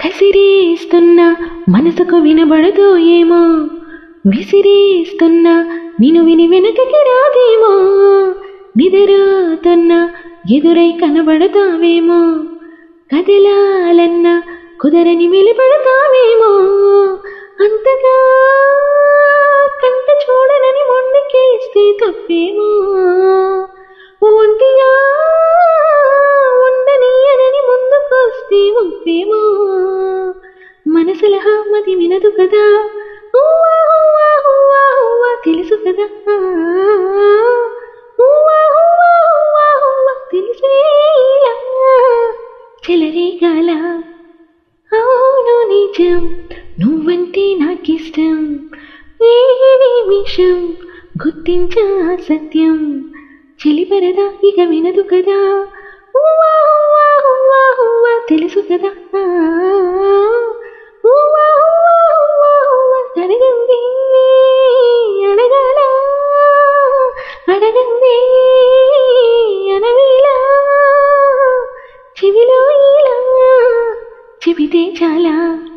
కసిరేస్తున్నా మనసుకు వినబడదో ఏమో విసిరేస్తున్నా నిన్ను విని వెనకకి రాదేమో నిదరుతున్నా ఎదురై కనబడతావేమో కదలాలన్నా కుదరని వెలుపడతావేమో అంతగా కంట చూడనని మొండికేస్తే తప్పేమో ఒంటిగా ఉండనీయనని ముందుకొస్తే ఒప్పేమో మనసుల మది వినదు కదా ఊవా, ఊవా, ఊవా, ఊవా, తెలుసు కదా ఊవా, ఊవా, ఊవా, ఊవా, తెలిసేలా చెలరేగాల అవును నిజం నువ్వంటే నాకిష్టం ఏ నిమిషం గుర్తించా సత్యం చెలిపరదా ఇక వినదు కదా ఊవా, ఊవా, ఊవా, ఊవా, తెలుసు కదా ఊవా, ఊవా, ఊవా, ఊవా, అడగంది అడగాల అడగంది అనవేలా చెవిలో ఇలా చెబితే చాలా